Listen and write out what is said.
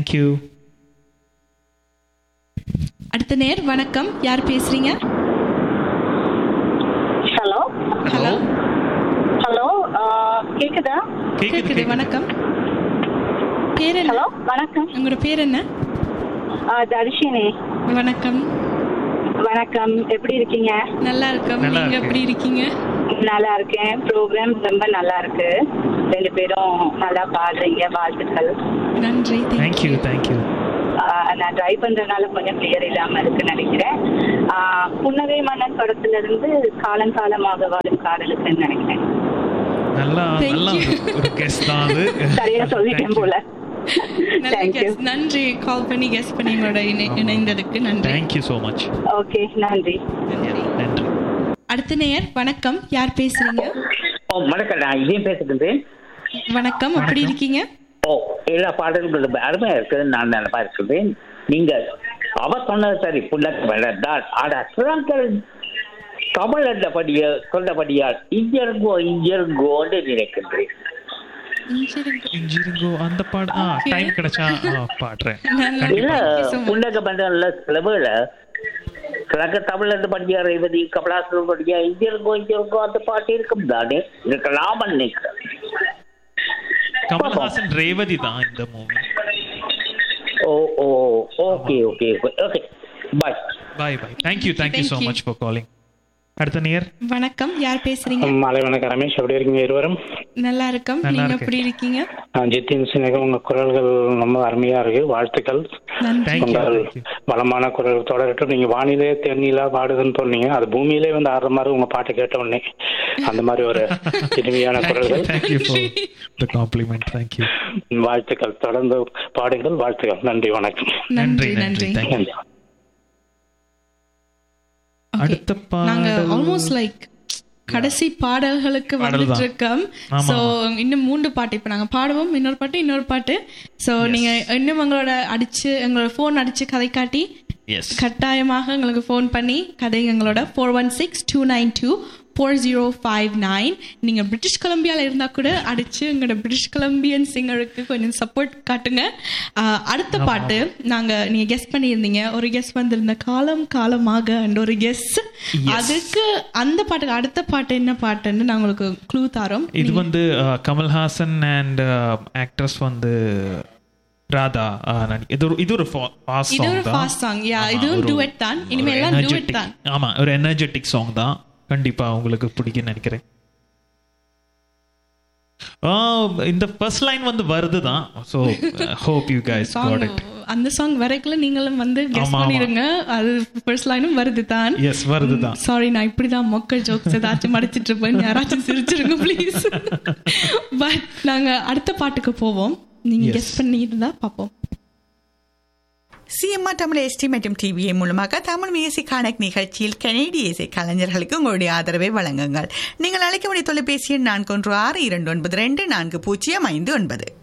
Thank you அடுத்த நேர் வணக்கம் யார் பேசுறீங்க ஹலோ ஹலோ ஹலோ கேக்குதா கேக்குது வணக்கம் பேர் என்ன ஹலோ வணக்கம் உங்களோட பேர் என்ன ஆ, தர்ஷினி வணக்கம் வணக்கம் எப்படி இருக்கீங்க நல்லா இருக்கோம் நல்லா நீங்க இருக்கு. எப்படி இருக்கீங்க நல்லா இருக்கேன் ப்ரோக்ராம் ரொம்ப நல்லா இருக்கு ரெண்டு பேரும் நல்லா பாடுறீங்க வாழ்த்துக்கள் நன்றி தேங்க்யூ தேங்க்யூ ஆ, நான் ட்ரை பண்றதுனால கொஞ்சம் கிளியர் இல்லாம இருக்குன்னு நினைக்கிறேன் ஆ, புன்னகை மன்னன் படத்துல இருந்து காலங்காலமாக வாழும் காதலுக்குன்னு நினைக்கிறேன் நல்லா Thank நல்லா you. ஒரு- ஒரு கெஸ்ட் தான் அது சரியா சொல்லிட்டேன் போல நல்ல தேங்க்யூ guess. நன்றி கால் பண்ணி கெஸ் பண்ணி உங்களோட இணை- இணைந்ததுக்கு நன்றி தேங்க்யூ ஸோ மச் ஓகே நன்றி நன்றி அடுத்த நேயர் வணக்கம் யார் பேசுறீங்க ஓ வணக்கம் நான் இதையும் பேசுகிறேன் வணக்கம் எப்படி இருக்கீங்க ஓ எல்லா பாடல்களும் அருமையா இருக்குது நான் நினைப்பா இருக்கிறேன் நீங்க அவ சொன்னது சரி புள்ளக்கு வேண்டாம் ஆட சுரங்கள் தமிழ் என்றபடிய சொன்னபடியால் இங்கிருங்கோ இங்கிருங்கோன்னு நினைக்கின்றேன் இன்ஜினியரிங்கோ அந்த பாடு ஆ Okay. டைம் கிடைச்சா ஆ, பாடுறேன் நல்லா இல்ல Thank you so much. புள்ளக பண்டம்ல சில வேளை கிழக்கு தமிழ் என்று படியா ரேவதி கமலாசனம் படியா இங்கிருங்கோ இங்கிருங்கோ அந்த பாட்டு இருக்கும் தானே இருக்கலாம் நினைக்கிறேன் கமல்ஹாசன் ரேவதி தான் இந்த movie oh oh okay okay okay bye bye bye thank you thank you so Thank you. Much for calling அடுத்த நேயர் வணக்கம் யார் பேசுறீங்க மாலை வணக்கம் ரமேஷ் எப்படி இருக்கீங்க இருவரும் நல்லா இருக்கோம் நல்லா நீங்க இருக்கேன். எப்படி இருக்கீங்க நான் ஜித்தின் சினகம் உங்க குரல்கள் ரொம்ப அருமையா இருக்கு வாழ்த்துக்கள் நன்றி தேங்க்யூ உங்கள் தேங்க்யூ வளமான குரல் தொடரட்டும் நீங்க வானிலே தென்னிலா பாடுதுன்னு சொன்னீங்க அது பூமியிலே வந்து ஆடுற மாதிரி உங்க பாட்டை கேட்ட உடனே அந்த மாதிரி ஒரு இனிமையான குரல்கள் thank you for the compliment thank you வாழ்த்துக்கள் தொடர்ந்து பாடுங்கள் வாழ்த்துக்கள் நன்றி வணக்கம் நன்றி நன்றி, நன்றி thank you. நன்றி Okay. அடுத்த நாங்க பாடல் ஆல்மோஸ்ட் லைக் கடைசி பாடல்களுக்கு பாடல் வந்துட்டு தான். இருக்கோம் ஆமா, சோ இன்னும் மூன்று பாட்டு இப்ப நாங்க பாடுவோம் இன்னொரு பாட்டு இன்னொரு பாட்டு சோ நீங்க இன்னும் எங்களோட அடிச்சு எங்களோட போன் அடிச்சு கதை காட்டி எஸ் கட்டாயமாக எங்களுக்கு ஃபோன் பண்ணி கதை எங்களோட four one six two nine two four zero five nine நீங்கள் பிரிட்டிஷ் கொலம்பியாவில் இருந்தால் கூட அடித்து எங்களோட பிரிட்டிஷ் கொலம்பியன் சிங்கருக்கு கொஞ்சம் சப்போர்ட் காட்டுங்க ஆஹ், அடுத்த பாட்டு நாங்கள் நீங்கள் கெஸ் பண்ணியிருந்தீங்க ஒரு கெஸ் வந்திருந்த காலம் காலமாக and ஒரு கெஸ் அதுக்கு அந்த பாட்டுக்கு அடுத்த பாட்டு என்ன பாட்டுன்னு நான் உங்களுக்கு க்ளூ தரோம் இது வந்து அஹ், கமல்ஹாசன் அண்ட் ஆக்ட்ரஸ் வந்து ராதா அஹ், நடி- இது ஒரு இது ஒரு ஃபாஸ்ட் இது சாங் ஒரு தான் ஃபாஸ்ட் சாங் யா ஆமா, இதுவும் ஒரு- duet தான் ஒரு இனிமேல் எல்லாம் duet energetic- தான் ஆமா ஒரு எனர்ஜெட்டிக் சாங் தான் கண்டிப்பா உங்களுக்கு பிடிக்கும் நினைக்கிறேன் ஆ, இந்த ஃபர்ஸ்ட் லைன் வந்து வருது தான் so hope you guys song got it அந்த சாங் வரைக்குள்ள நீங்களும் வந்து கெஸ் ஆமா, ஆமா. பண்ணிருங்க அது ஃபர்ஸ்ட் லைனும் வருது தான் எஸ் வருது தான் சாரி நான் இப்படிதான் மொக்க ஜோக்ஸ் ஏதாச்சும் மடிச்சிட்டு இருப்பேன் யாராச்சும் சிரிச்சிருங்க ப்ளீஸ் பட் நாங்க அடுத்த பாட்டுக்கு போவோம் நீங்க Yes. கெஸ் பண்ணியிருந்தா பார்ப்போம் சிஎம்ஆர் தமிழ் எஸ்டி மற்றும் டிவிஏ மூலமாக தமிழ் மியூசிக் கனெக்ட் நிகழ்ச்சியில் கனேடிய இசை கலைஞர்களுக்கு உங்களுடைய ஆதரவை வழங்குங்கள் நீங்கள் அழைக்க வேண்டிய தொலைபேசி எண் நான்கு ஒன்று ஆறு இரண்டு ஒன்பது ரெண்டு நான்கு பூஜ்ஜியம் ஐந்து ஒன்பது